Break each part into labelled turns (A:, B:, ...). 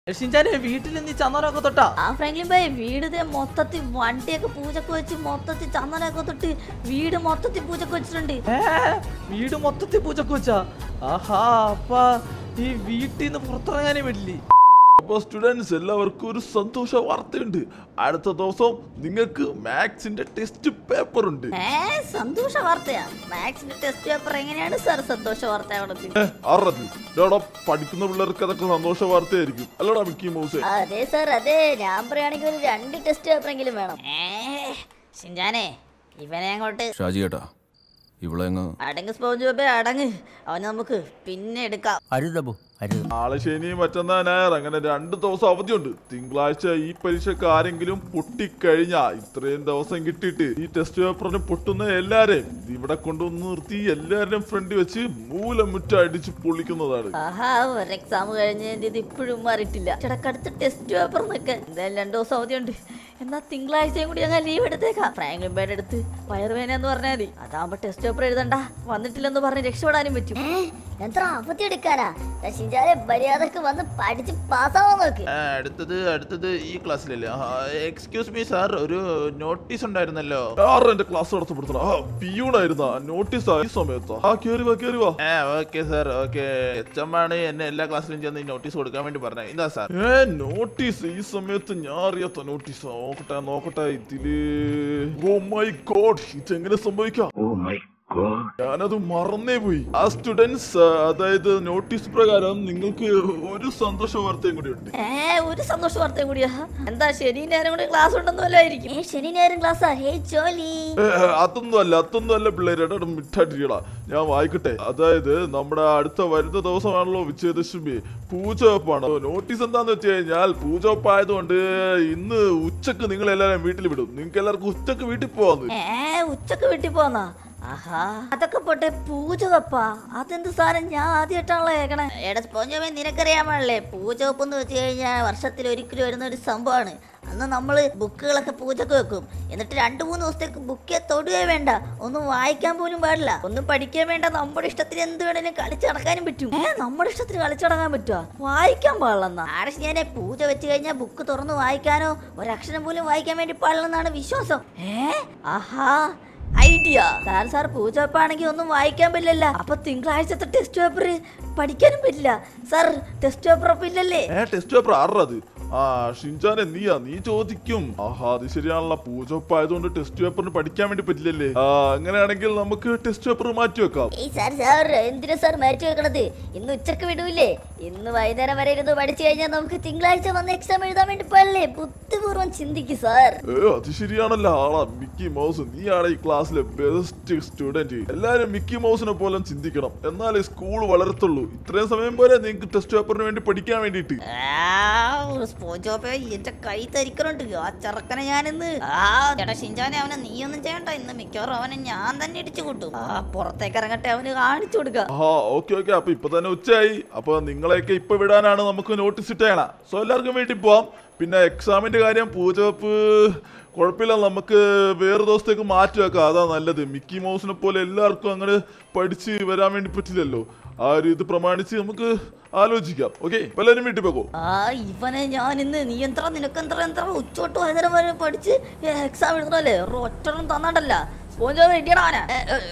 A: ഷിൻചാനെ വീട്ടിൽ നീ ചന്ദനമൊക്കെ തൊട്ടാ
B: ആ ഫ്രാങ്ക്ലിൻ ഭായ് വീട് ദേ മൊത്തത്തിൽ വണ്ടിയൊക്കെ പൂജക്ക് വെച്ച് മൊത്തത്തിൽ ചന്ദനമൊക്കെ തൊട്ട് വീട് മൊത്തത്തിൽ പൂജക്ക് വെച്ചിട്ടുണ്ട്
A: ഏ വീട് മൊത്തത്തിൽ പൂജക്ക് വെച്ചാ ആഹാ അപ്പ ഈ വീട്ടിൽ നിന്ന് പുറത്തിറങ്ങാനേ പറ്റില്ലേ
C: അപ്പൊ സ്റ്റുഡൻസ് എല്ലാവർക്കും ഒരു സന്തോഷ വാർത്തയുണ്ട് അടുത്ത ദിവസം നിങ്ങൾക്ക് മാത്സിന്റെ ടെസ്റ്റ് പേപ്പർ ഉണ്ട്
B: ഏ സന്തോഷ വാർത്തയാ മാത്സിന്റെ ടെസ്റ്റ് പേപ്പർ എങ്ങനെയാണ് സാർ സന്തോഷ വാർത്ത അവിടെ
C: അറത് ഇതാടാ പഠിക്കുന്ന പിള്ളേർക്ക് അതൊക്കെ സന്തോഷ വാർത്തയായിരിക്കും അല്ലടാ മിക്കി മൗസേ
B: അതെ സാർ അതെ ഞാൻ പറയുകയാണെങ്കിൽ ഒരു രണ്ട് ടെസ്റ്റ് പേപ്പറെങ്കിലും വേണം ഏ ഷിൻജാനെ ഇവനെ അങ്ങോട്ട്
D: ഷാജി ഏട്ടാ ഇവിടെ അങ്ങ്
B: അടങ്ങ് സ്പോഞ്ച് പേപ്പർ അടങ്ങ് അവനെ നമുക്ക് പിന്നെ എടുക്കാം
D: അരുതബു അരുത്
C: നാളെ ശനിയും മറ്റന്നാ ഞായർ അങ്ങനെ രണ്ട് ദിവസം അവധിയുണ്ട് തിങ്കളാഴ്ച ഈ പരീക്ഷക്ക് ആരെങ്കിലും പൊട്ടിക്കഴിഞ്ഞാ ഇത്രയും ദിവസം കിട്ടിയിട്ട് ഈ ടെസ്റ്റ് പേപ്പറിന് പൊട്ടുന്ന എല്ലാരെയും ഇവിടെ കൊണ്ടുവന്ന് നിർത്തി എല്ലാവരുടെയും ഫ്രണ്ട് വെച്ച് മൂലമുറ്റ അടിച്ച് പൊളിക്കുന്നതാണ്
B: ആഹാ ഒരു എക്സാം കഴിഞ്ഞതിന്റെ ഇത് ഇപ്പോഴും മാറിയിട്ടില്ല ചേട്ടക്കടുത്ത് ടെസ്റ്റ് പേപ്പർ നിൽക്കാൻ എന്തായാലും രണ്ടു ദിവസം അവധിയുണ്ട് എന്നാ തിങ്കളാഴ്ചയും കൂടി അങ്ങ് ലീവ് എടുത്തേക്കാം ഫ്രാങ്ക്ലിൻ ബേഡ് എടുത്ത് വയറുവേന എന്ന് പറഞ്ഞാൽ മതി അതാകുമ്പോ ടെസ്റ്റ് പേപ്പർ എഴുതണ്ട വന്നിട്ടില്ലെന്ന് പറഞ്ഞ് രക്ഷപ്പെടാനും പറ്റും
E: എത്ര അവധി എടുക്കാനാ ശിഞ്ചാരെ മര്യാദക്ക് വന്ന് പഠിച്ച് പാസ്സാവാൻ നോക്ക്
F: ആ, അടുത്തത് അടുത്തത് ഈ ക്ലാസ്സിലല്ലേ എക്സ്ക്യൂസ് മീ സാർ ഒരു നോട്ടീസ് ഉണ്ടായിരുന്നല്ലോ
C: ആറ് എന്റെ ക്ലാസ് നടത്തപ്പെടുത്തണം ആ പിയൂണായിരുന്ന നോട്ടീസ് ഈ സമയത്ത് ആ കേറി വാ കേറി വാ
F: ആ okay sir okay H M ആണ് എന്നെ എല്ലാ ക്ലാസ്സിലും ചെന്ന് നോട്ടീസ് കൊടുക്കാൻ വേണ്ടി പറഞ്ഞത് ഇതാ സാർ
C: ഏ നോട്ടീസ് ഈ സമയത്ത് ഞാൻ അറിയാത്ത നോട്ടീസ് നോക്കട്ടെ നോക്കട്ടെ ഇതില് ഓ മൈ ഗോഡ് ഇതെങ്ങനെ സംഭവിക്കാം ഞാനത് മറന്നേ പോയി ആ സ്റ്റുഡൻസ് അതായത് നോട്ടീസ് പ്രകാരം നിങ്ങൾക്ക് ഒരു സന്തോഷ വാർത്തയും കൂടി ഉണ്ട്
B: ഏ ഒരു സന്തോഷ വാർത്തയും കൂടിയാ എന്താ ശനി നേരം കൂടി ക്ലാസ് ഉണ്ടെന്ന് വല്ലായിരിക്കും
E: ഏ ശനി ഞായറും ക്ലാസ്സാ ഹേ ജോലി
C: ഏ, അതൊന്നും അല്ല അതൊന്നും അല്ല പിള്ളേരെ മിഠായിട്ടിരിക്കടാ ഞാൻ വായിക്കട്ടെ അതായത് നമ്മുടെ അടുത്ത വരുന്ന ദിവസമാണല്ലോ വിജയദശമി പൂജവെപ്പാണ് നോട്ടീസ് എന്താന്ന് വെച്ച് കഴിഞ്ഞാൽ പൂജവെപ്പായതുകൊണ്ട് ഇന്ന് ഉച്ചക്ക് നിങ്ങൾ എല്ലാവരും വീട്ടിൽ വിടും നിങ്ങൾക്ക് എല്ലാവർക്കും ഉച്ചക്ക് വീട്ടിൽ പോവാന്ന്
B: ഏ ഉച്ചക്ക് വീട്ടിൽ പോന്നാ ആഹാ അതൊക്കെ പോട്ടെ പൂജ വെപ്പാ അതെന്ത് സാധനം ഞാൻ ആദ്യമായിട്ടാണല്ലോ കേൾക്കണേ എടാ സ്പോഞ്ചോമേ നിനക്കറിയാമല്ലേ പൂജ വെപ്പ് എന്ന് വെച്ച് കഴിഞ്ഞാൽ വർഷത്തിൽ ഒരിക്കലും വരുന്ന ഒരു സംഭവമാണ് അന്ന് നമ്മൾ ബുക്കുകളൊക്കെ പൂജക്ക് വെക്കും എന്നിട്ട് രണ്ട് മൂന്ന് ദിവസത്തേക്ക് ബുക്കെ തൊടുകയോ വേണ്ട ഒന്നും വായിക്കാൻ പോലും പാടില്ല ഒന്നും പഠിക്കാൻ വേണ്ട നമ്മുടെ ഇഷ്ടത്തിന് എന്ത് വേണേലും കളിച്ചടക്കാനും പറ്റും ഏ നമ്മുടെ ഇഷ്ടത്തിന് കളിച്ചടങ്ങാൻ പറ്റുമോ വായിക്കാൻ പാടില്ലെന്നാ ആടെ ഞാൻ പൂജ വെച്ച് കഴിഞ്ഞാൽ ബുക്ക് തുറന്ന് വായിക്കാനോ ഒരക്ഷരം പോലും വായിക്കാൻ വേണ്ടി പാടില്ലെന്നാണ് വിശ്വാസം ഏ ആഹാ ഐഡിയ സാർ സാർ പൂജപ്പാണെങ്കിൽ ഒന്നും വായിക്കാൻ പറ്റില്ലല്ല അപ്പൊ തിങ്കളാഴ്ചത്തെ ടെസ്റ്റ് പേപ്പർ പഠിക്കാനും പറ്റില്ല സാർ ടെസ്റ്റ് പേപ്പർ ഒപ്പം ഇല്ലല്ലേ
C: ഏ ടെസ്റ്റ് പേപ്പർ ആറത് ആ ഷിൻചാനെ നീയാ നീ ചോദിക്കും ആഹാ അത് ശരിയാണല്ലോ പൂജപ്പായതുകൊണ്ട് ടെസ്റ്റ് പേപ്പറിന് പഠിക്കാൻ വേണ്ടി പറ്റില്ലല്ലേ ആ അങ്ങനെയാണെങ്കിൽ നമുക്ക് ടെസ്റ്റ് പേപ്പർ മാറ്റി വെക്കാം
E: ഏയ് സാർ സാർ എന്തിനാ സാർ മാറ്റി വെക്കണത് ഇന്ന് ഉച്ചക്ക് വിടൂലേ ഇന്ന് വൈകുന്നേരം വരെ ഇരുന്ന് പഠിച്ചു കഴിഞ്ഞാൽ നമുക്ക് തിങ്കളാഴ്ച വന്ന് എക്സാം എഴുതാൻ വേണ്ടി പോയല്ലേ ബുദ്ധിപൂർവ്വം ചിന്തിക്ക് സാർ
C: ഏ അത് ശരിയാണല്ലോ ആളാ മിക്കി മൗസ് നീയാണ് ഈ ക്ലാസ്സിലെ ബെസ്റ്റ് സ്റ്റുഡന്റ് എല്ലാരും മിക്കി മൗസിനെ പോലെ ചിന്തിക്കണം എന്നാലേ സ്കൂൾ വളരത്തുള്ളൂ ഇത്രയും സമയം പോലെ നിങ്ങൾക്ക് ടെസ്റ്റ് പേപ്പറിന് വേണ്ടി പഠിക്കാൻ വേണ്ടിയിട്ട്
B: സ്പോഞ്ചോപ്പേ എന്റെ കൈ തരിക്കണുണ്ട് ആ ചെറുക്കനെ ഞാനിന്ന് ആ ചേട്ടാ ഷിഞ്ചാനെ അവനെ നീയൊന്നും ചെയ്യണ്ട ഇന്ന് മിക്കവാറും അവനെ ഞാൻ തന്നെ ഇടിച്ചു കൂട്ടും ആ പുറത്തേക്ക് ഇറങ്ങട്ടെ അവന് കാണിച്ചു കൊടുക്ക
C: ആ ഓക്കെ ഓക്കെ അപ്പൊ ഇപ്പൊ തന്നെ ഉച്ചയായി അപ്പൊ നിങ്ങളെയൊക്കെ ഇപ്പൊ വിടാനാണ് നമുക്ക് നോട്ടീസ് ഇട്ടേണ സോ എല്ലാവർക്കും വീട്ടിൽ പോവാം പിന്നെ എക്സാമിന്റെ കാര്യം പൂജവെപ്പ് കുഴപ്പമില്ല നമുക്ക് വേറെ ദിവസത്തേക്ക് മാറ്റി വെക്കാം അതാ നല്ലത് മിക്കി മൗസിനെ പോലെ എല്ലാവർക്കും അങ്ങനെ പഠിച്ച് വരാൻ വേണ്ടി പറ്റില്ലല്ലോ ആ ഒരു ഇത് പ്രമാണിച്ച് നമുക്ക് ആലോചിക്കാം ഓക്കെ എല്ലാവരും വീട്ടിൽ പോകോ
B: ആ ഇവനെ ഞാൻ ഇന്ന് നീ എന്താ നിനക്ക് എന്താ എന്താ ഉച്ചോട്ട് വൈകുന്നേരം വരെ പഠിച്ച് എക്സാം എഴുതണല്ലേ ഒറ്റൊന്നും തന്നാണ്ടല്ല സ്പോഞ്ചോ ഇടിയടാനാ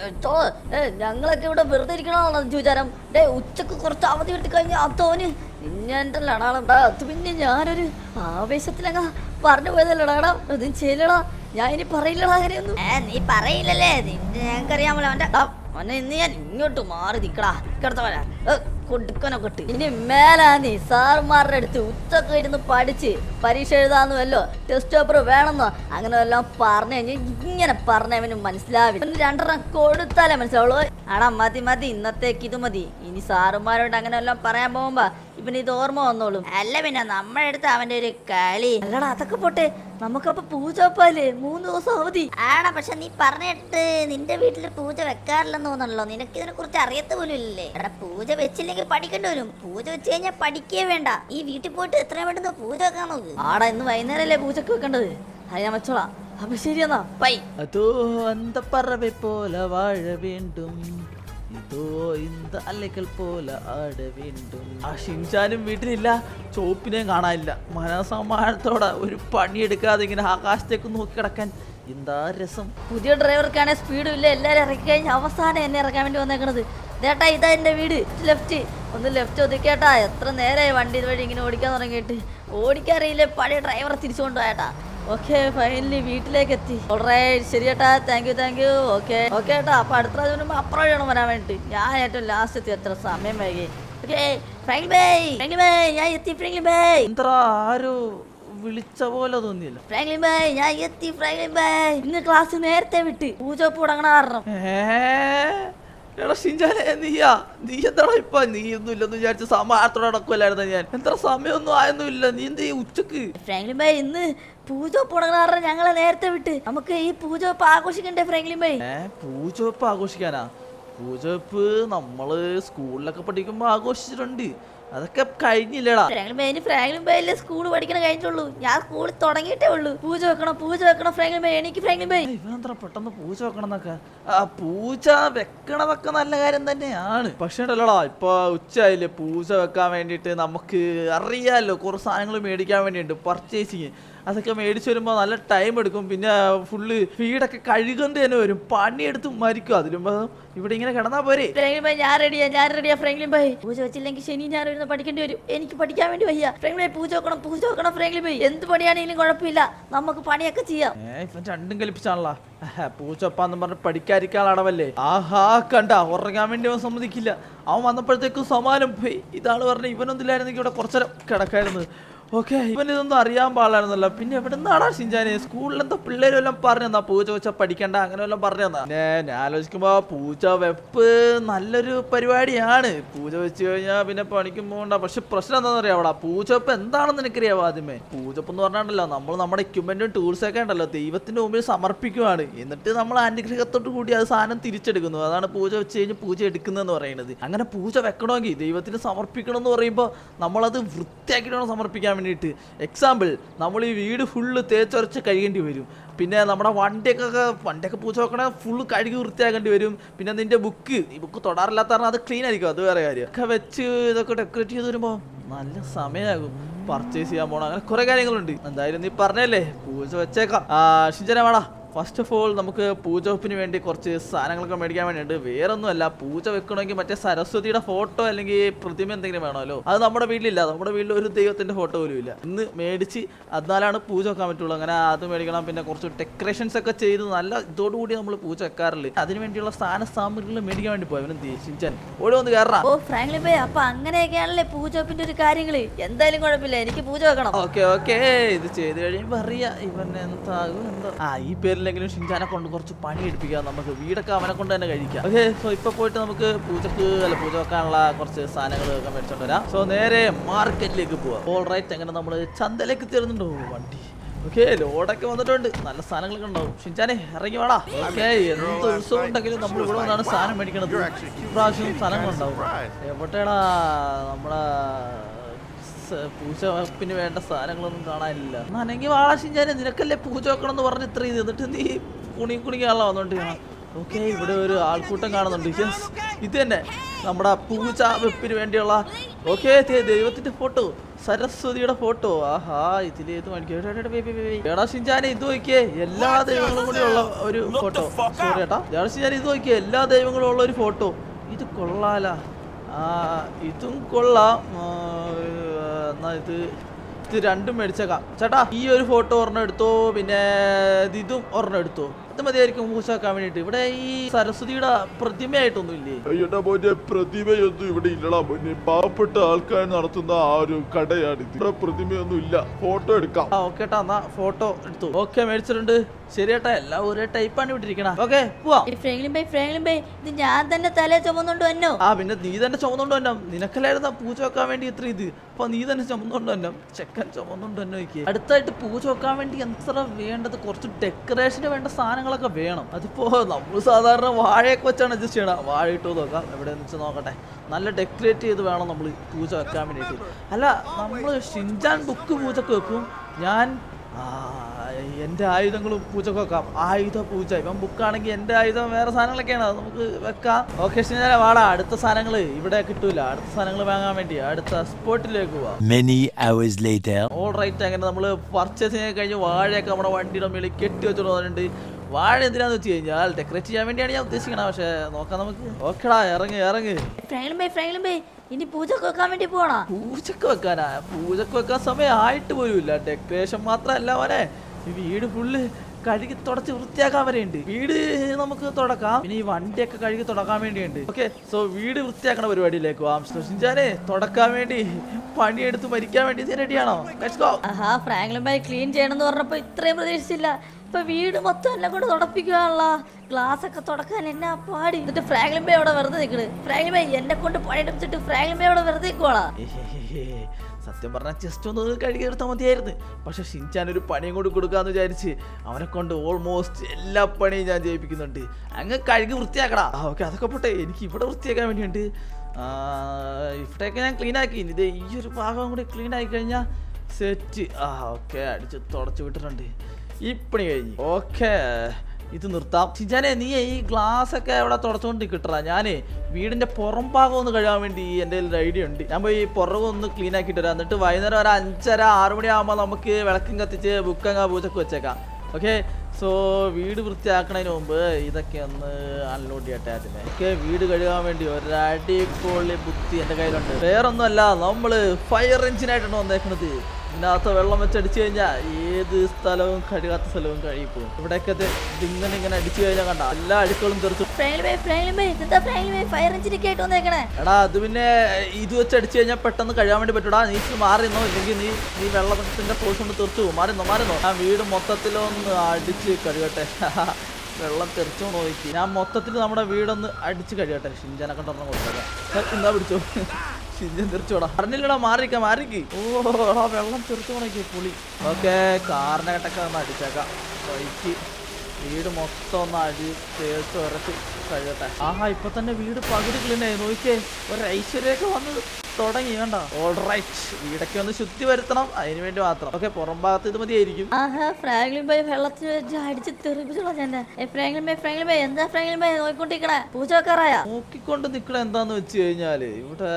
B: ഞങ്ങളൊക്കെ ഇവിടെ വെറുതെ ഇരിക്കണമെന്നാണ് ചോദിച്ചാരം ഡേ ഉച്ചക്ക് കുറച്ച് അവധി കിട്ടി കഴിഞ്ഞാൽ അതോന് നിന്നെ എൻ്റെ ലടാളം അത് പിന്നെ ഞാനൊരു ആവേശത്തിലങ്ങ പറഞ്ഞു പോയതല്ലടാ അതും ചെയ്യലടാ ഞാൻ ഇനി പറയില്ലടാ അങ്ങനെയൊന്നും ഏ നീ പറയില്ലല്ലേ നിന്റെ ഞങ്ങൾക്കറിയാമല്ലോ അവന്റെ ആ, അവനെ ഇന്ന് ഞാൻ ഇങ്ങോട്ട് മാറി നിക്കടാ കിടത്തവനാ കൊടുക്കനൊക്കെ ഇട്ട് ഇനി മേലാ നീ സാറുമാരുടെ അടുത്ത് ഉച്ചക്ക് ഇരുന്ന് പഠിച്ച് പരീക്ഷ എഴുതാന്ന് വല്ലോ ടെസ്റ്റ് പേപ്പർ വേണമെന്നോ അങ്ങനെ വല്ലതും പറഞ്ഞു കഴിഞ്ഞാൽ ഇങ്ങനെ പറഞ്ഞവന് മനസ്സിലാവില്ല ഒന്ന് രണ്ടെണ്ണം കൊടുത്താലേ മനസ്സിലാവുള്ളൂ ആടാ മതി മതി ഇന്നത്തേക്ക് ഇത് മതി ഇനി സാറുമാരോട് അങ്ങനെ വല്ലതും പറയാൻ പോകുമ്പോ ഇവന് ഇത് ഓർമ്മ വന്നോളും അല്ല പിന്നെ നമ്മുടെ അടുത്ത് അവന്റെ ഒരു കളി അല്ലടാ അതൊക്കെ പോട്ടെ നമുക്കപ്പൊ പൂജ വെപ്പാലേ മൂന്ന് ദിവസം അവധി
E: ആടാ പക്ഷെ നീ പറഞ്ഞിട്ട് നിന്റെ വീട്ടിൽ പൂജ വെക്കാറില്ലെന്ന് തോന്നണല്ലോ നിനക്ക് ഇതിനെ കുറിച്ച് അറിയത്ത പോലും ഇല്ലേ എടാ പൂജ വെച്ചില്ലെങ്കിൽ പഠിക്കേണ്ടി വരും പൂജ വെച്ച് കഴിഞ്ഞാൽ പഠിക്കേ വേണ്ട ഈ വീട്ടിൽ പോയിട്ട് എത്രയും പെട്ടെന്ന് പൂജ വെക്കാൻ നോക്ക്
B: ആടാ ഇന്ന് വൈകുന്നേരല്ലേ പൂജക്ക് വെക്കേണ്ടത് അത് ഞാൻ വെച്ചോളാം അപ്പൊ ശരിയെന്നാ ബൈ
A: അതോ അന്തപ്പറവെ പോലെ വാഴ വേണ്ടും ഇതോ ഇന്ത അലകൾ പോലെ ആട് വീണ്ടും ആ ഷിൻചാനും വീട്ടിലില്ല ചോപ്പിനെയും കാണാനില്ല മനസമാനത്തോടെ ഒരു പണിയെടുക്കാതെ ഇങ്ങനെ ആകാശത്തേക്ക് നോക്കി കിടക്കാൻ എന്താ രസം
B: പുതിയ ഡ്രൈവർക്കാണെങ്കിൽ സ്പീഡും ഇല്ല എല്ലാവരും ഇറക്കി കഴിഞ്ഞ് അവസാനം എന്നെ ഇറക്കാൻ വേണ്ടി വന്നേക്കണത് ചേട്ടാ ഇതാ എൻ്റെ വീട് ലെഫ്റ്റ് ഒന്ന് ലെഫ്റ്റ് ഒതുക്കേട്ടാ എത്ര നേരമായി വണ്ടി ഇതുവഴി ഇങ്ങനെ ഓടിക്കാൻ തുടങ്ങിയിട്ട് ഓടിക്കാറിയില്ലേ പഴയ ഡ്രൈവറെ തിരിച്ചു കൊണ്ടുപോയേട്ടാ ഓക്കെ ഫൈനലി വീട്ടിലേക്ക് എത്തി ഓൾറൈറ്റ് ശരി ചേട്ടാ thank you thank you okay okay ചേട്ടാ അപ്പൊ അടുത്ത പ്രാവശ്യം വരുമ്പോൾ അപ്പുറം വേണം വരാൻ വേണ്ടിട്ട് ഞാൻ ഏറ്റവും ലാസ്റ്റ് എത്തി എത്ര സമയം വൈകി okay frankly bye frankly bye ഞാൻ എത്തി ഫ്രാങ്ക്ലി ബൈ
A: എന്താ ആരോ വിളിച്ച പോലെ തോന്നിയില്ല
B: ഫ്രാങ്ക്ലി ബൈ ഞാൻ എത്തി ഫ്രാങ്ക്ലി ബൈ ഇന്ന് ക്ലാസ് നേരത്തെ വിട്ട് പൂജ തുടങ്ങണ കാരണം
A: ഏ? എടാ ഷിൻജാനെ നീയാ നീ എന്താടാ ഇപ്പൊ നീ ഒന്നും ഇല്ലെന്ന് വിചാരിച്ച സമാനത്തോടെ നടക്കുമല്ലായിരുന്നു ഞാൻ എത്ര സമയമൊന്നും ആയൊന്നും ഇല്ല നീ എന്ത് ചെയ്യും ഉച്ചക്ക്
B: ഫ്രാങ്ക്ലിൻ ബൈ ഇന്ന് പൂജ തുടങ്ങാറ് ഞങ്ങളെ നേരത്തെ വിട്ട് നമുക്ക് ഈ പൂജ ഇപ്പൊ ആഘോഷിക്കണ്ടേ ഫ്രാങ്ക്ലിൻ ബൈ
A: ഏ പൂജവെപ്പ് ആഘോഷിക്കാനാ പൂജവെപ്പ് നമ്മള് സ്കൂളിലൊക്കെ പഠിക്കുമ്പോ ആഘോഷിച്ചിട്ടുണ്ട് അതൊക്കെ കഴിഞ്ഞില്ലടാ
B: ഫ്രാങ്ക്ലിൻ ബൈ ഇനി ഫ്രാങ്ക്ലിൻ ബൈ അല്ലേ സ്കൂൾ പഠിക്കണ കഴിഞ്ഞിട്ടുള്ളൂ ഞാൻ സ്കൂളിൽ തുടങ്ങിയിട്ടേ ഉള്ളൂ പൂജ വെക്കണം പൂജ വെക്കണം ഫ്രാങ്ക്ലിൻ ബൈ എനിക്ക് ഫ്രാങ്ക്ലിൻ ബൈ
A: ഇവനെത്ര പെട്ടെന്ന് പൂജ വെക്കണം എന്നൊക്കെ ആ പൂജ വെക്കണതൊക്കെ നല്ല കാര്യം തന്നെയാണ് പക്ഷേ ഉണ്ടല്ലോടാ ഇപ്പൊ ഉച്ചയായില്ലേ പൂജ വെക്കാൻ വേണ്ടിയിട്ട് നമുക്ക് അറിയാലോ കുറച്ച് സാധനങ്ങൾ മേടിക്കാൻ വേണ്ടിയുണ്ട് പർച്ചേസിങ് അതൊക്കെ മേടിച്ച് വരുമ്പോൾ നല്ല ടൈം എടുക്കും പിന്നെ ഫുള്ള് വീടൊക്കെ കഴുകേണ്ടി തന്നെ വരും പണിയെടുത്ത് മരിക്കും അതിലുമ്പോ ഇവിടെ ഇങ്ങനെ കിടന്നാ പോരെ
B: ഫ്രാങ്ക്ലിൻ ബൈ ഞാൻ റെഡിയാ ഞാൻ റെഡിയാ ഫ്രാങ്ക്ലിൻ ബൈ പൂജ വെച്ചില്ലെങ്കിൽ ശനി ഞാൻ ഇരുന്ന് പഠിക്കേണ്ടി വരും എനിക്ക് പഠിക്കാൻ വേണ്ടി വയ്യ ഫ്രാങ്ക്ലിൻ ബൈ പൂജ വെക്കണം പൂജ വെക്കണം ഫ്രാങ്ക്ലിൻ ബൈ എന്ത് പണിയാണെങ്കിലും കുഴപ്പമില്ല നമുക്ക് പണിയൊക്കെ ചെയ്യാം
A: ഏ ഇവൻ രണ്ടും കൽപ്പിച്ചാണല്ലോ പൂച്ചപ്പാന്ന് പറഞ്ഞ് പഠിക്കാതിരിക്കാൻ അടവല്ലേ ആഹാ കണ്ട ഉറങ്ങാൻ വേണ്ടി അവൻ സമ്മതിക്കില്ല അവൻ വന്നപ്പോഴത്തേക്കും സമാനം പോയി ഇതാണ് പറഞ്ഞ ഇവനൊന്നില്ലായിരുന്നെങ്കിൽ ഇവിടെ കുറച്ചേരം കിടക്കായിരുന്നു ഓക്കെ ഇവൻ ഇതൊന്നും അറിയാൻ പാടില്ലായിരുന്നല്ലോ പിന്നെ എവിടെ നിന്നാടാ ഷിഞ്ചാനെ സ്കൂളിൽ എന്താ പിള്ളേരും എല്ലാം പറഞ്ഞു തന്നാ പൂജ വെച്ചാൽ പഠിക്കണ്ട അങ്ങനെ എല്ലാം പറഞ്ഞു തന്നാ പിന്നെ ഞാൻ ആലോചിക്കുമ്പോ പൂജ വെപ്പ് നല്ലൊരു പരിപാടിയാണ് പൂജ വെച്ച് കഴിഞ്ഞാൽ പിന്നെ പണിക്കും പോകണ്ട പക്ഷെ പ്രശ്നം എന്താണെന്ന് അറിയാം അവിടെ പൂജ വെപ്പ് എന്താണെന്ന് എനിക്കറിയാവോ ആദ്യമേ പൂജപ്പ് എന്ന് പറഞ്ഞാണ്ടല്ലോ നമ്മൾ നമ്മുടെ എക്യുപ്മെന്റും ടൂൾസ് ഒക്കെ ഉണ്ടല്ലോ ദൈവത്തിന്റെ മുമ്പിൽ സമർപ്പിക്കുവാണ് എന്നിട്ട് നമ്മൾ അനുഗ്രഹത്തോട് കൂടി അത് സാധനം തിരിച്ചെടുക്കുന്നു അതാണ് പൂജ വെച്ച് കഴിഞ്ഞ് പൂജ എടുക്കുന്നതെന്ന് പറയുന്നത് അങ്ങനെ പൂജ വെക്കണമെങ്കിൽ ദൈവത്തിന് സമർപ്പിക്കണം എന്ന് പറയുമ്പോൾ നമ്മളത് വൃത്തിയാക്കിയിട്ട് വേണം സമർപ്പിക്കാൻ വേണ്ടിയിട്ട് എക്സാമ്പിൾ നമ്മൾ ഈ വീട് ഫുള്ള് തേച്ചൊരച്ച് കഴിയേണ്ടി വരും പിന്നെ നമ്മുടെ വണ്ടിയൊക്കെ വണ്ടിയൊക്കെ പൂച്ച വെക്കണ ഫുള്ള് കഴുകി വൃത്തിയാക്കേണ്ടി വരും പിന്നെ നിന്റെ ബുക്ക് ഈ ബുക്ക് തൊടാറില്ലാത്ത കാരണം അത് ക്ലീൻ ആയിരിക്കും അത് വേറെ കാര്യം ഒക്കെ വെച്ച് ഇതൊക്കെ ഡെക്കറേറ്റ് ചെയ്ത് വരുമ്പോൾ നല്ല സമയമാകും പർച്ചേസ് ചെയ്യാൻ പോകണം അങ്ങനെ കുറെ കാര്യങ്ങളുണ്ട് എന്തായാലും നീ പറഞ്ഞല്ലേ പൂജ വെച്ചേക്കാം ആ ഷിഞ്ചന വേടാ ഫസ്റ്റ് ഓഫ് ഓൾ നമുക്ക് പൂജ വെപ്പിന് വേണ്ടി കുറച്ച് സാധനങ്ങളൊക്കെ മേടിക്കാൻ വേണ്ടിയുണ്ട് വേറെ ഒന്നുമല്ല പൂജ വെക്കണമെങ്കിൽ മറ്റേ സരസ്വതിയുടെ ഫോട്ടോ അല്ലെങ്കിൽ പ്രതിമ എന്തെങ്കിലും വേണമല്ലോ അത് നമ്മുടെ വീട്ടിലില്ല നമ്മുടെ വീട്ടിൽ ഒരു ദൈവത്തിന്റെ ഫോട്ടോ പോലും ഇല്ല ഇന്ന് മേടിച്ച് അതിനാലാണ് പൂജ വെക്കാൻ പറ്റുള്ളൂ അങ്ങനെ അത് മേടിക്കണം പിന്നെ കുറച്ച് ഡെക്കറേഷൻസ് ഒക്കെ ചെയ്ത് നല്ല ഇതോടുകൂടി നമ്മൾ പൂജ വെക്കാറില്ല അതിന് വേണ്ടിയുള്ള സ്ഥാന സാമഗ്രികൾ മേടിക്കാൻ വേണ്ടി പോയി അവനും ദേഷിച്ചാൻ ഓടി വന്ന് കയറാം
B: ഓ ഫ്രാങ്ക്ലിൻ ബൈ അപ്പൊ അങ്ങനെയൊക്കെയാണല്ലേ പൂജ വെപ്പിന്റെ ഒരു കാര്യങ്ങള് എന്തായാലും കുഴപ്പമില്ല എനിക്ക് പൂജ വെക്കണം
A: ഓക്കെ ഓക്കെ ഇത് ചെയ്ത് കഴിയുമ്പോ അറിയാം ഇവൻ എന്താകും എന്തോ ആ ഈ പേരിലെങ്കിലും ഷിൻചാനെ കൊണ്ട് കുറച്ച് പണി എടുപ്പിക്കാം നമുക്ക് വീടൊക്കെ അവനെ കൊണ്ട് തന്നെ കഴിക്കാം ഓക്കെ സോ ഇപ്പൊ പോയിട്ട് നമുക്ക് പൂജക്ക് അല്ല പൂജ വെക്കാനുള്ള കുറച്ച് സാധനങ്ങളൊക്കെ മേടിച്ചോണ്ട് വരാം സോ നേരെ മാർക്കറ്റിലേക്ക് പോവാം ഓൾ റൈറ്റ് അങ്ങനെ നമ്മൾ ചന്തയിലേക്ക് തീർന്നുണ്ടോ വണ്ടി ഓക്കെ ലോഡൊക്കെ വന്നിട്ടുണ്ട് നല്ല സാധനങ്ങളൊക്കെ ഉണ്ടാവും ഷിൻചാനെ ഇറങ്ങി വേടാ ഓക്കെ എന്ത് ഉത്സവം ഉണ്ടെങ്കിലും നമ്മൾ ഇവിടെ വന്നാണ് സാധനം മേടിക്കണത് ഇപ്രാവശ്യം സാധനങ്ങളുണ്ടാവും എവിടെടാ നമ്മളെ സ- പൂജ വെപ്പിന് വേണ്ട സാധനങ്ങളൊന്നും കാണാനില്ല നനങ്ങി വാളാശിഞ്ചാനെ നിനക്കല്ലേ പൂജ വെക്കണം എന്ന് പറഞ്ഞ് ഇത്ര ഇത് എന്നിട്ട് നീ കുണി കുണിക്കാണല്ലോ വന്നോണ്ട് ഓക്കെ ഇവിടെ ഒരു ആൾക്കൂട്ടം കാണുന്നുണ്ട് യെസ് ഇത് തന്നെ നമ്മുടെ പൂജ വെപ്പിന് വേണ്ടിയുള്ള ഓക്കെ ദൈവത്തിന്റെ ഫോട്ടോ സരസ്വതിയുടെ ഫോട്ടോ ആഹാ ഇതിലേത് മേടിക്കും എടാ ഷിഞ്ചാനെ ഇത് നോക്കിയേ എല്ലാ ദൈവങ്ങളും കൂടി ഉള്ള ഒരു ഫോട്ടോ സോറി ഏട്ടാ എടാ ഷിഞ്ചാനെ ഇത് നോക്കിയേ എല്ലാ ദൈവങ്ങളും ഉള്ള ഒരു ഫോട്ടോ ഇത് കൊള്ളാലാ ആ ഇതും കൊള്ളാം ആ, എന്നാ ഇത് ഇത് രണ്ടും മേടിച്ചേക്കാം ചേട്ടാ ഈ ഒരു ഫോട്ടോ ഒരെണ്ണം എടുത്തോ പിന്നെ ഇത് ഇതും ഒരെണ്ണം എടുത്തോ ഇത് മതിയായിരിക്കും പൂച്ച വെക്കാൻ വേണ്ടിയിട്ട് ഇവിടെ ഈ സരസ്വതിയുടെ പ്രതിമയായിട്ടൊന്നും ഇല്ലേ
C: അയ്യടാ മോനെ പ്രതിമയൊന്നും ഇവിടെ ഇല്ലടാ മോനെ പാവപ്പെട്ട ആൾക്കാർ നടത്തുന്ന ആ ഒരു കടയാണ് ഇത് ഇവിടെ പ്രതിമയൊന്നും ഇല്ല ഫോട്ടോ എടുക്കാം
A: ആ ഓക്കെ ഏട്ടാ എന്നാ ഫോട്ടോ എടുത്തു ഓക്കെ മേടിച്ചിട്ടുണ്ട് ശരി ഏട്ടാ എല്ലാം ഒരേ ടൈപ്പാണ് ഇട്ടിരിക്കണ ഓക്കെ പോവാം
B: ഈ ഫ്രാങ്ക്ലിൻ ബൈ ഫ്രാങ്ക്ലിൻ ബൈ ഇത് ഞാൻ തന്നെ തലേ ചുമന്നുകൊണ്ട് വന്നോ
A: ആ പിന്നെ നീ തന്നെ ചുമന്നുകൊണ്ട് തന്നെ നിനക്കല്ലായിരുന്നു ആ പൂജ വെക്കാൻ വേണ്ടി ഇത്ര ഇത് അപ്പൊ നീ തന്നെ ചുമന്നുകൊണ്ട് തന്നെ ചെക്കൻ ചുമന്നുകൊണ്ട് തന്നെ നോക്കിയേ അടുത്തായിട്ട് പൂജ വെക്കാൻ വേണ്ടി എത്ര വേണ്ടത് കുറച്ച് ഡെക്കറേഷന് വേണ്ട സാധനങ്ങളൊക്കെ വേണം അതിപ്പോ നമ്മൾ സാധാരണ വാഴയൊക്കെ വെച്ചാണ് അഡ്ജസ്റ്റ് ചെയ്യണം വാഴ ഇട്ട് നോക്കാം എവിടെ വെച്ച് നോക്കട്ടെ നല്ല ഡെക്കറേറ്റ് ചെയ്ത് വേണം നമ്മൾ പൂജ വെക്കാൻ വേണ്ടിയിട്ട് അല്ല നമ്മൾ ഷിൻജാൻ ബുക്ക് പൂജക്ക് വെക്കും ഞാൻ ആ എന്റെ ആയുധങ്ങളും പൂജക്ക് വെക്കാം ആയുധ പൂജ ഇപ്പം ബുക്കാണെങ്കിൽ എന്റെ ആയുധം വേറെ സാധനങ്ങളൊക്കെയാണ് അത് നമുക്ക് വെക്കാം ഓക്കെ ശരി വാടാ അടുത്ത സാധനങ്ങൾ ഇവിടെ കിട്ടൂല അടുത്ത സാധനങ്ങൾ വാങ്ങാൻ വേണ്ടി അടുത്ത സ്പോട്ടിലേക്ക് പോവാം
G: Many hours later.
A: All right അങ്ങനെ നമ്മൾ പർച്ചേസിങ് കഴിഞ്ഞ് വാഴയൊക്കെ നമ്മുടെ വണ്ടിയുടെ മേളിൽ കെട്ടി വെച്ചോണ്ട് വന്നിട്ടുണ്ട് വാഴ എന്തിനാന്ന് വെച്ച് കഴിഞ്ഞാൽ ഡെക്കറേറ്റ് ചെയ്യാൻ വേണ്ടിയാണ് ഞാൻ ഉദ്ദേശിക്കണത് പക്ഷേ നോക്കാം നമുക്ക് ഓക്കെടാ ഇറങ്ങ് ഇറങ്ങ്
B: ഫ്രാങ്ക്ലിൻ ബൈ ഫ്രാങ്ക്ലിൻ ബൈ ഇനി പൂജക്ക് വെക്കാൻ വേണ്ടി പോണാ
A: പൂജക്ക് വെക്കാനാ പൂജക്ക് വെക്കാൻ സമയം ആയിട്ട് പോലുമില്ല ഡെക്കറേഷൻ മാത്രമല്ല മോനെ ഈ വീട് ഫുള്ള് കഴുകി തുടച്ച് വൃത്തിയാക്കാൻ വരെയുണ്ട് വീട് നമുക്ക് തുടക്കാം പിന്നെ ഈ വണ്ടിയൊക്കെ കഴുകി തുടക്കാൻ വേണ്ടിയുണ്ട് ഓക്കെ സോ വീട് വൃത്തിയാക്കണ പരിപാടിയിലേക്ക് പോവാം ഷിൻചാനെ തുടക്കാൻ വേണ്ടി പണിയെടുത്ത് മരിക്കാൻ വേണ്ടി നീ റെഡിയാണോ ലെറ്റ്സ് ഗോ
B: ആഹാ ഫ്രാങ്ക്ലിൻ ബൈ ക്ലീൻ ചെയ്യണമെന്ന് പറഞ്ഞപ്പോ ഇത്രയും പ്രതീക്ഷിച്ചില്ല ഇപ്പൊ വീട് മൊത്തം എല്ലാം കൂടെ തുടപ്പിക്കുകയാണല്ലോ ഗ്ലാസ് ഒക്കെ തുടക്കാൻ എന്നാ പാടി എന്നിട്ട് ഫ്രാങ്ക്ലിൻ ബൈ അവിടെ വെറുതെ നിൽക്കണ് ഫ്രാങ്ക്ലിൻ ബൈ എന്നെ കൊണ്ട് പണിയെടുപ്പിച്ചിട്ട് ഫ്രാങ്ക്ലിൻ ബൈ അവിടെ വെറുതെ നിൽക്കുവാളാ
A: ഏഹ്. സത്യം പറഞ്ഞാൽ ജസ്റ്റ് ഒന്ന് കഴുകിയെടുത്താൽ മതിയായിരുന്നു പക്ഷെ ഷിൻചാൻ ഒരു പണിയും കൂടി കൊടുക്കാന്ന് വിചാരിച്ച് അവനെ കൊണ്ട് ഓൾമോസ്റ്റ് എല്ലാ പണിയും ഞാൻ ചെയ്യിപ്പിക്കുന്നുണ്ട് അങ്ങ് കഴുകി വൃത്തിയാക്കടാ ആ ഓക്കെ അതൊക്കെ പോട്ടെ എനിക്ക് ഇവിടെ വൃത്തിയാക്കാൻ വേണ്ടിയുണ്ട് ആ, ഇവിടെയൊക്കെ ഞാൻ ക്ലീൻ ആക്കി ഇത് ഈ ഒരു ഭാഗം കൂടി ക്ലീൻ ആക്കി കഴിഞ്ഞാൽ സെറ്റ് ആ ഓക്കെ അടിച്ച് തുടച്ച് വിട്ടിട്ടുണ്ട് ഈ പണി കഴിഞ്ഞ് ഓക്കെ ഇത് നിർത്താം ഷിജാനെ നീ ഈ ഗ്ലാസ് ഒക്കെ അവിടെ തുടച്ചുകൊണ്ട് കിട്ടറ ഞാനേ വീടിന്റെ പുറം ഭാഗം ഒന്ന് കഴുകാൻ വേണ്ടി എൻ്റെ ഒരു ഐഡിയ ഉണ്ട് ഞാൻ പോയി പുറകം ഒന്ന് ക്ലീൻ ആക്കിയിട്ട് വരാം എന്നിട്ട് വൈകുന്നേരം ഒരു അഞ്ചര ആറ് മണി ആകുമ്പോൾ നമുക്ക് വിളക്കും കത്തിച്ച് ബുക്കങ്ങ പൂജക്ക് വെച്ചേക്കാം ഓക്കെ സോ വീട് വൃത്തിയാക്കണതിന് മുമ്പ് ഇതൊക്കെ ഒന്ന് അൺലോഡ് ചെയ്യട്ടെ ആദ്യമേ ഓക്കെ വീട് കഴുകാൻ വേണ്ടി ഒരു അടിപൊളി ബുദ്ധി എൻ്റെ കയ്യിലുണ്ട് വേറൊന്നുമല്ല നമ്മള് ഫയർ എഞ്ചിനായിട്ടാണ് വന്നേക്കണത് ഇതിനകത്ത് വെള്ളം വെച്ച് അടിച്ചു കഴിഞ്ഞാൽ ഏത് സ്ഥലവും കഴുകാത്ത സ്ഥലവും കഴിയിപ്പോവും ഇവിടെയൊക്കെ ഇത് ഇതിങ്ങനെ ഇങ്ങനെ അടിച്ചു കഴിഞ്ഞാൽ കണ്ട എല്ലാ അഴുക്കളും തെറിച്ചു
B: ഫ്രാങ്ക്ലിൻ ബൈ ഫ്രാങ്ക്ലിൻ ബൈ ഇതെന്താ ഫ്രാങ്ക്ലിൻ ബൈ ഫയർ എഞ്ചിനൊക്കെ ആയിട്ട് വന്നേക്കണേ
A: എടാ അത് പിന്നെ ഇത് വെച്ച് അടിച്ചു കഴിഞ്ഞാൽ പെട്ടെന്ന് കഴിയാൻ വേണ്ടി പറ്റൂടാ നീ ഇച്ചിരി മാറിന്നോ ഇല്ലെങ്കിൽ നീ നീ വെള്ളത്തിന്റെ ഫോഴ്സ് കൊണ്ട് തെറിച്ചു പോകും മാറിന്നോ മാറിന്നോ ഞാൻ വീട് മൊത്തത്തിലൊന്ന് അടിച്ച് കഴുകട്ടെ വെള്ളം തെറിച്ചോ നോക്കി ഞാൻ മൊത്തത്തിൽ നമ്മുടെ വീടൊന്ന് അടിച്ച് കഴിയട്ടെ ഷിഞ്ചനെ കൊണ്ടൊരെണ്ണം കൊടുത്തേക്കാം എന്താ പിടിച്ചോ ഷിഞ്ചൻ തെറിച്ചോടാ പറഞ്ഞില്ലടാ മാറിക്ക മാറിക്ക് ഓ എടാ വെള്ളം തെറിച്ചു നോക്കി പുളി ഓക്കെ കാറിനെ കട്ടൊക്കെ ഒന്ന് അടിച്ചേക്കാം വൈക്ക് വീട് മൊത്തം ഒന്ന് അടി തേച്ച് ഉരച്ച് കഴുകട്ടെ ആഹാ ഇപ്പൊ തന്നെ വീട് പകുതി ക്ലീൻ ആയി നോക്കിയേ ഒരു ഐശ്വര്യൊക്കെ വന്ന് തുടങ്ങി വേണ്ട ഓൾ റൈറ്റ് വീടൊക്കെ ഒന്ന് ശുദ്ധി വരുത്തണം അതിന് വേണ്ടി മാത്രം ഓക്കെ പുറം ഭാഗത്ത് ഇത് മതിയായിരിക്കും
B: ആഹാ ഫ്രാങ്ക്ലിൻ ബൈ വെള്ളത്തിൽ വെച്ച് അടിച്ച് തെറിപ്പിച്ചോളാം ഞാൻ ഏ ഫ്രാങ്ക്ലിൻ ബൈ ഫ്രാങ്ക്ലിൻ ബൈ എന്താ ഫ്രാങ്ക്ലിൻ ബൈ നോക്കിക്കൊണ്ടിരിക്കണേ പൂജ വെക്കാറായ
A: നോക്കിക്കൊണ്ട് നിക്കണ എന്താന്ന് വെച്ച് കഴിഞ്ഞാല് ഇവിടെ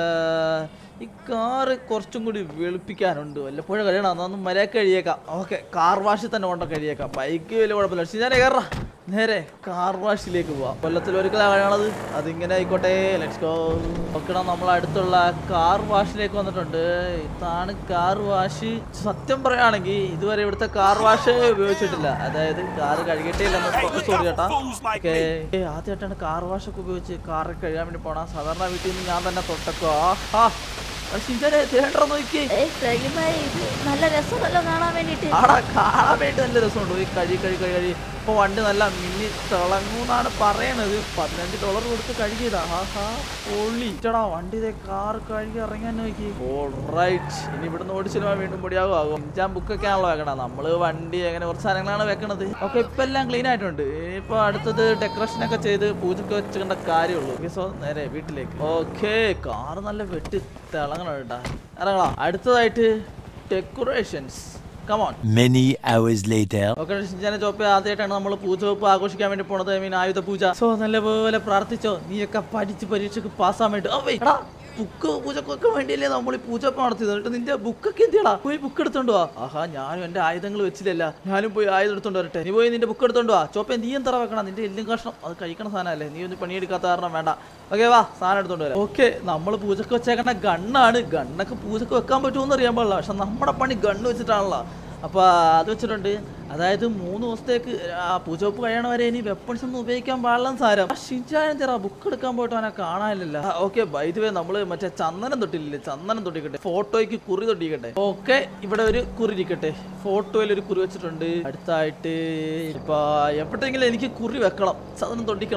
A: ഈ കാറ് കുറച്ചും കൂടി വെളുപ്പിക്കാനുണ്ട് വല്ലപ്പോഴും കഴിയണം അതൊന്ന് മര്യാദ കഴിയേക്കാം ഓക്കെ കാർ വാഷിൽ തന്നെ കൊണ്ട് കഴിയേക്കാം ബൈക്ക് വലിയ കുഴപ്പമില്ല പക്ഷെ ഞാൻ കയറാ നേരെ കാർ വാഷിലേക്ക് പോവാം കൊല്ലത്തിൽ ഒരിക്കലാണ് കഴിയണത് അതിങ്ങനെ ആയിക്കോട്ടെ ലെറ്റ്സ് ഗോ നോക്കണം നമ്മൾ അടുത്തുള്ള കാർ വാഷിലേക്ക് വന്നിട്ടുണ്ട് ഇതാണ് കാർ വാഷ് സത്യം പറയുകയാണെങ്കിൽ ഇതുവരെ ഇവിടുത്തെ കാർ വാഷ് ഉപയോഗിച്ചിട്ടില്ല അതായത് കാർ കഴുകിയിട്ടേ ഇല്ലെന്ന് സോറി ചേട്ടാ ഓക്കെ ആദ്യമായിട്ടാണ് കാർ വാഷ് ഒക്കെ ഉപയോഗിച്ച് കാർ കഴുകാൻ വേണ്ടി പോണ സാധാരണ വീട്ടിൽ നിന്ന് ഞാൻ തന്നെ തൊട്ടക്കോ ആഹാ ഷിഞ്ചാനെ തേണ്ടോ നോക്കിയേ
B: ഏയ് ഫ്രാങ്ക്ലിൻ ബൈ ഇത് നല്ല രസമല്ലോ കാണാൻ വേണ്ടിട്ട്
A: ആടാ കാണാൻ വേണ്ടി നല്ല രസമുണ്ട് ഈ കഴി കഴി കഴി കഴി ഇപ്പൊ വണ്ടി നല്ല മിന്നി തിളങ്ങൂന്നാണ് പറയണത് പതിനഞ്ച് ഡോളർ കൊടുത്ത് കഴുകിയതാ ആഹാ പൊള്ളി ചേടാ വണ്ടി ഇതേ കാർ കഴുകി ഇറങ്ങാൻ നോക്കി റൈറ്റ് ഇനി ഇവിടുന്ന് ഓടിച്ചിരുമ്പോ വീണ്ടും പൊടിയാകും ആകും ഞാൻ ബുക്കൊക്കെ ആണല്ലോ വെക്കണം നമ്മള് വണ്ടി അങ്ങനെ കുറച്ച് സാധനങ്ങളാണ് വെക്കണത് ഓക്കെ ഇപ്പൊ എല്ലാം ക്ലീൻ ആയിട്ടുണ്ട് ഇപ്പൊ അടുത്തത് ഡെക്കറേഷൻ ഒക്കെ ചെയ്ത് പൂജക്ക് വെച്ചിട്ടുണ്ട കാര്യമുള്ളൂ ഓക്കെ സോ നേരെ വീട്ടിലേക്ക് ഓക്കെ കാർ നല്ല വെട്ടി തിളങ്ങണം കേട്ടാ ഇറങ്ങണം അടുത്തതായിട്ട് decorations come on
G: Many hours later.
A: Okay ഷിൻജാനെ ചോപ്പ് ആദ്യമായിട്ടാണ് നമ്മൾ പൂജ വെപ്പ് ആഘോഷിക്കാൻ വേണ്ടി പോണത് ഐ മീൻ ആയുധ പൂജ സോ നല്ലപോലെ പ്രാർത്ഥിച്ചോ നീയൊക്കെ പഠിച്ച് പരീക്ഷക്ക് പാസ്സാൻ വേണ്ടി ഓ wait, എടാ ബുക്ക് പൂജക്കൊക്കെ വേണ്ടിയല്ലേ നമ്മൾ ഈ പൂജ വെപ്പ് നടത്തിയത് എന്നിട്ട് നിന്റെ ബുക്കൊക്കെ എന്തിയാടാ പോയി ബുക്ക് എടുത്തോണ്ട് വാ ആഹാ ഞാനും എന്റെ ആയുധങ്ങൾ വെച്ചില്ലല്ല ഞാനും പോയി ആയുധം എടുത്തോണ്ട് വരട്ടെ നീ പോയി നിന്റെ ബുക്ക് എടുത്തോണ്ട് വാ ചോപ്പേ നീ എന്താ വെക്കണം നിന്റെ എല്ലും കഷ്ണം അത് കഴിക്കണ സാധനമല്ലേ നീ ഒന്നും പണിയെടുക്കാത്ത കാരണം വേണ്ട ഓക്കെ വാ സാധനം എടുത്തോണ്ട് വരാം ഓക്കെ നമ്മൾ പൂജക്ക് വെച്ചേക്കണ ഗണ്ണാണ് ഗണ്ണൊക്കെ പൂജക്ക് വെക്കാൻ പറ്റുമെന്ന് അറിയാൻ പാടില്ല പക്ഷെ നമ്മുടെ പണി ഗണ്ണ് വെച്ചിട്ടാണല്ലോ അപ്പോൾ അത് വെച്ചിട്ടുണ്ട് അതായത് മൂന്ന് ദിവസത്തേക്ക് ആ പൂജവെപ്പ് കഴിയണ വരെ ഇനി വെപ്പൺസ് ഒന്നും ഉപയോഗിക്കാൻ പാടില്ലെന്ന് സാരം ഷിൻചാൻ തരാ ബുക്ക് എടുക്കാൻ പോയിട്ട് അവനെ കാണാനില്ല ഓക്കെ വൈദ്യുവേ നമ്മള് മറ്റേ ചന്ദനം തൊട്ടില്ലേ ചന്ദനം തൊട്ടിക്കട്ടെ ഫോട്ടോയ്ക്ക് കുറി തൊട്ടിക്കട്ടെ ഓക്കെ ഇവിടെ ഒരു കുറി ഇരിക്കട്ടെ ഫോട്ടോയിൽ ഒരു കുറി വെച്ചിട്ടുണ്ട് അടുത്തായിട്ട് ഇപ്പൊ എപ്പോഴെങ്കിലും എനിക്ക് കുറി വെക്കണം ചന്ദനം തൊട്ടിക്കണം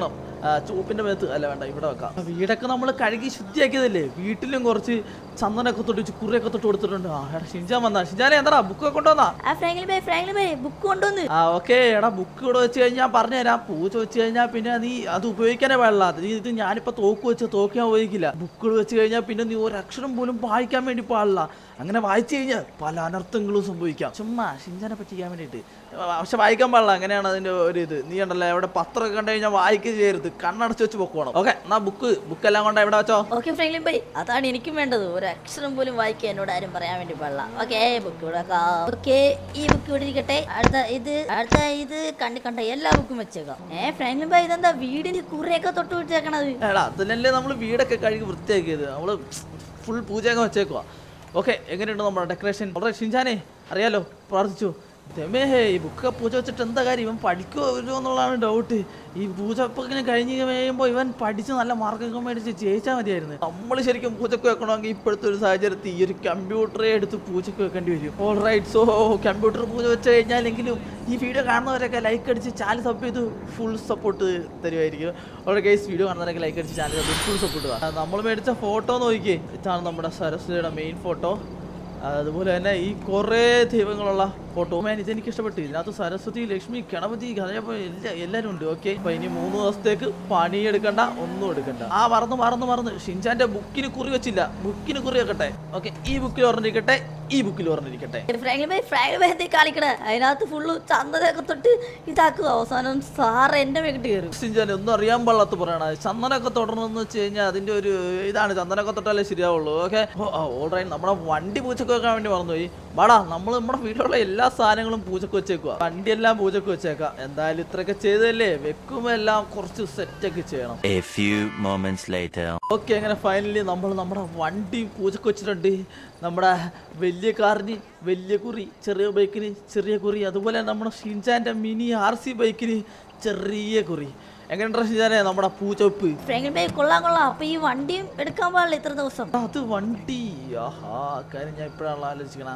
A: ആ, ചൂപ്പിന്റെ മേത്ത് അല്ല വേണ്ട ഇവിടെ വെക്കാം ആ, വീടൊക്കെ നമ്മൾ കഴുകി ശുദ്ധിയാക്കിയതല്ലേ വീട്ടിലും കുറച്ച് ചന്ദനൊക്കെ തൊട്ട് വെച്ച് കുറിയൊക്കെ തൊട്ട് കൊടുത്തിട്ടുണ്ട് ആ എടാ ഷിൻജാൻ വന്നാ ഷിൻജാനെ എന്താ ബുക്കൊക്കെ കൊണ്ടുവന്നാ
B: ആ Franklin bye Franklin bye book കൊണ്ടുവന്ന്
A: ആ ഓക്കെ എടാ ബുക്ക് ഇവിടെ വെച്ച് കഴിഞ്ഞാൽ പറഞ്ഞുതരാം പൂജ വെച്ച് കഴിഞ്ഞാൽ പിന്നെ നീ അത് ഉപയോഗിക്കാനേ പാടില്ല അത് ഇത് ഞാനിപ്പോൾ തോക്ക് വെച്ച് തോക്ക് ഞാൻ ഉപയോഗിക്കില്ല ബുക്കുകൾ വെച്ച് കഴിഞ്ഞാൽ പിന്നെ നീ ഒരക്ഷരം പോലും വായിക്കാൻ വേണ്ടി പാടില്ല അങ്ങനെ വായിച്ചു കഴിഞ്ഞാൽ പല അനർത്ഥങ്ങളും സംഭവിക്കാം ചുമ്മാ ഷിഞ്ചാനെ പറ്റിക്കാൻ വേണ്ടിയിട്ട് പക്ഷെ വായിക്കാൻ പാടില്ല അങ്ങനെയാണ് അതിൻ്റെ ഒരു ഇത് നീ ഉണ്ടല്ലോ എവിടെ പത്രമൊക്കെ കണ്ടു കഴിഞ്ഞാൽ വായിക്കുക ചെയ്യരുത് കണ്ണടച്ച് വെച്ച് പൊക്കോണം ഓക്കെ എന്നാ ബുക്ക് ബുക്കെല്ലാം കൊണ്ട് എവിടെ വെച്ചോ
B: ഓക്കെ ഫ്രാങ്ക്ലിൻ ബൈ അതാണ് എനിക്കും വേണ്ടത് ഒരു അക്ഷരം പോലും വായിക്കാൻ എന്നോട് ആരും പറയാൻ വേണ്ടി പാടില്ല ഓക്കെ ബുക്ക് ഇവിടെ ഓക്കെ ഈ ബുക്ക് ഇവിടെ ഇരിക്കട്ടെ അടുത്ത ഇത് അടുത്ത ഇത് കണ്ടി കണ്ട എല്ലാ ബുക്കും വെച്ചേക്കാം ഏ ഫ്രാങ്ക്ലിൻ ബൈ ഇതെന്താ വീടിന് കുറിയൊക്കെ തൊട്ട് വെച്ചേക്കണത്
A: എടാ അതിനല്ലേ നമ്മൾ വീടൊക്കെ കഴുകി വൃത്തിയാക്കിയത് നമ്മൾ ഫുൾ പൂജയൊക്കെ വെച്ചേക്കുക ഓക്കെ എങ്ങനെയുണ്ട് നമ്മുടെ ഡെക്കറേഷൻ വളരെ ഷിൻചാനെ അറിയാലോ പ്രാർത്ഥിച്ചു ദമേ ഈ ബുക്കൊക്കെ പൂജ വെച്ചിട്ട് എന്താ കാര്യം ഇവൻ പഠിക്കുമോ വരുമോ എന്നുള്ളതാണ് ഡൗട്ട് ഈ പൂജ ഇപ്പൊ ഇങ്ങനെ കഴിഞ്ഞ് കഴിയുമ്പോൾ ഇവൻ പഠിച്ച് നല്ല മാർക്കൊക്കെ മേടിച്ച് ജയിച്ചാൽ മതിയായിരുന്നു നമ്മൾ ശരിക്കും പൂജക്ക് വെക്കണമെങ്കിൽ ഇപ്പോഴത്തെ ഒരു സാഹചര്യത്തിൽ ഈ ഒരു കമ്പ്യൂട്ടറെ എടുത്ത് പൂജക്ക് വെക്കേണ്ടി വരും all right so computer puja വെച്ച് കഴിഞ്ഞാലെങ്കിലും ഈ വീഡിയോ കാണുന്നവരൊക്കെ ലൈക്ക് അടിച്ച് ചാനൽ സബ് ചെയ്ത് ഫുൾ സപ്പോർട്ട് തരുമായിരിക്കും ഓരോ കേസ് വീഡിയോ കാണുന്നവരൊക്കെ ലൈക്ക് അടിച്ച് ചാനൽ സബ് ഫുൾ സപ്പോർട്ട് നമ്മൾ മേടിച്ച ഫോട്ടോ നോക്കിയേ ഇതാണ് നമ്മുടെ സരസ്വതിയുടെ മെയിൻ ഫോട്ടോ അതുപോലെ തന്നെ ഈ കുറേ ദൈവങ്ങളുള്ള ഫോട്ടോ മാൻ ഇതെനിക്ക് ഇഷ്ടപ്പെട്ടു ഇതിനകത്ത് സരസ്വതി ലക്ഷ്മി ഗണപതി ഗണപ എല്ലാ എല്ലാവരും ഉണ്ട് ഓക്കെ അപ്പൊ ഇനി മൂന്ന് ദിവസത്തേക്ക് പണി എടുക്കണ്ട ഒന്നും എടുക്കണ്ട ആ മറന്ന് മറന്ന് മറന്ന് ഷിൻചാന്റെ ബുക്കിന് കുറി വെച്ചില്ല ബുക്കിന് കുറി വെക്കട്ടെ ഓക്കെ ഈ ബുക്കിൽ പറഞ്ഞിരിക്കട്ടെ ഈ ബുക്കിൽ പറഞ്ഞിരിക്കട്ടെ
B: ഫ്രാങ്ക്ലിൻ ബൈ ഫ്രാങ്ക്ലിൻ ബൈ എന്തേ കാണിക്കണേ അതിനകത്ത് ഫുള്ള് ചന്ദനൊക്കെ തൊട്ട് ഇതാക്കുക അവസാനം സാറ് എന്റെ മേക്കിട്ട് കയറും
A: ഷിൻചാൻ ഒന്നും അറിയാൻ പാടില്ലാത്ത പറയണ ചന്ദനൊക്കെ തൊടണമെന്ന് വെച്ച് കഴിഞ്ഞാൽ അതിന്റെ ഒരു ഇതാണ് ചന്ദനൊക്കെ തൊട്ടാലേ ശരിയാവുള്ളൂ ഓക്കെ ഓൾറൈറ്റ് നമ്മുടെ വണ്ടി പൂച്ചക്ക് വെക്കാൻ വേണ്ടി മറന്നുപോയി വാടാ നമ്മൾ നമ്മുടെ വീട്ടിലുള്ള എല്ലാ സാധനങ്ങളും പൂജക്ക് വെച്ചേക്കുക വണ്ടിയെല്ലാം പൂജക്ക് വെച്ചേക്കാം എന്തായാലും ഇത്രയൊക്കെ ചെയ്തതല്ലേ വെക്കുമ്പോ എല്ലാം കുറച്ച് സെറ്റൊക്കെ ചെയ്യണം
G: A few moments later.
A: Okay അങ്ങനെ ഫൈനലി നമ്മൾ നമ്മുടെ വണ്ടി പൂജക്ക് വെച്ചിട്ടുണ്ട് നമ്മുടെ വലിയ കാറിന് വലിയ കുറി ചെറിയ ബൈക്കിന് ചെറിയ കുറി അതുപോലെ നമ്മുടെ ഷിൻചാൻ്റെ മിനി ആർ സി ബൈക്കിന് ചെറിയ കുറി എങ്ങനെയുണ്ടോ ഷിൻചാനെ നമ്മുടെ പൂച്ചവെപ്പ്
B: ഫ്രാങ്ക്ലിൻ ബൈ കൊള്ളാം കൊള്ളാം അപ്പൊ ഈ വണ്ടിയും എടുക്കാൻ പാടില്ല ഇത്ര ദിവസം
A: അത് വണ്ടി ആഹാ കാര്യം ഞാൻ ഇപ്പോഴാണല്ലോ ആലോചിക്കണ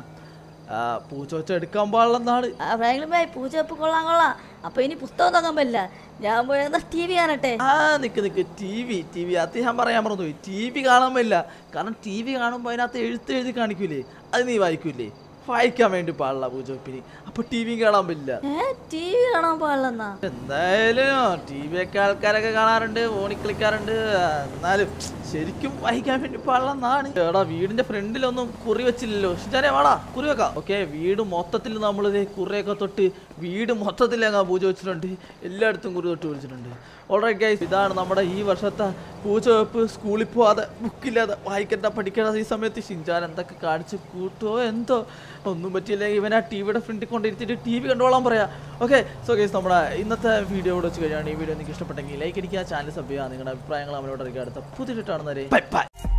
A: പൂച്ചവെച്ച എടുക്കാൻ പാടില്ലെന്നാണ്
B: ആ ഫ്രാങ്ക്ലിൻ ബൈ പൂജപ്പ് കൊള്ളാം കൊള്ളാം അപ്പൊ ഇനി പുസ്തകം തുടങ്ങാൻ പറ്റില്ല ഞാൻ പോയത് ടി വി കാണട്ടെ
A: ആ നിക്ക് നിക്ക് ടി വി ടി വി അത് ഞാൻ പറയാൻ മറന്നുപോയി ടി വി കാണാൻ പറ്റില്ല കാരണം ടി വി കാണുമ്പോൾ അതിനകത്ത് എഴുത്ത് എഴുതി കാണിക്കൂലേ അത് നീ വായിക്കൂലേ വായിക്കാൻ വേണ്ടി പാടില്ല പൂജവെപ്പിന് അപ്പൊ ടി വി കാണാൻ പറ്റില്ല
B: ഏ ടി വി കാണാൻ പാടില്ലെന്നാ
A: എന്തായാലും ടി വി ഒക്കെ ആൾക്കാരൊക്കെ കാണാറുണ്ട് ഫോണിൽ കളിക്കാറുണ്ട് എന്നാലും ശരിക്കും വായിക്കാൻ വേണ്ടി പാടില്ലെന്നാണ് എടാ വീടിന്റെ ഫ്രണ്ടിലൊന്നും കുറി വെച്ചില്ലല്ലോ ഷിജാനെ വാടാ കുറി വെക്കാം ഓക്കെ വീട് മൊത്തത്തിൽ നമ്മൾ കുറിയൊക്കെ തൊട്ട് വീട് മൊത്തത്തിൽ അങ്ങ് പൂജ വെച്ചിട്ടുണ്ട് എല്ലായിടത്തും കുറി തൊട്ട് വെച്ചിട്ടുണ്ട് ഓൾറൈറ്റ് ഗൈസ് ഇതാണ് നമ്മുടെ ഈ വർഷത്തെ പൂജ വെപ്പ് സ്കൂളിൽ പോവാതെ ബുക്കില്ലാതെ വായിക്കണ്ട പഠിക്കേണ്ട ഈ സമയത്ത് ഷിൻചാൻ എന്തൊക്കെ കാണിച്ച് കൂട്ടുമോ എന്തോ ഒന്നും പറ്റിയില്ലെങ്കിൽ ഇവൻ ആ ടി വിയുടെ ഫ്രണ്ടിൽ കൊണ്ടിരുത്തിട്ട് ടി വി കണ്ടോളാൻ പറയാം ഓക്കെ സോ ഗൈസ് നമ്മുടെ ഇന്നത്തെ വീഡിയോ ഇവിടെ വെച്ച് കഴിയാണ് ഈ വീഡിയോ നിങ്ങൾക്ക് ഇഷ്ടപ്പെട്ടെങ്കിൽ ലൈക്ക് അടിക്കുക ചാനൽ സബ് ചെയ്യുക നിങ്ങളുടെ അഭിപ്രായങ്ങൾ അവനോട് അറിയിക്കുക അടുത്ത പുതിയ കാണുന്നവരെ ബൈ ബൈ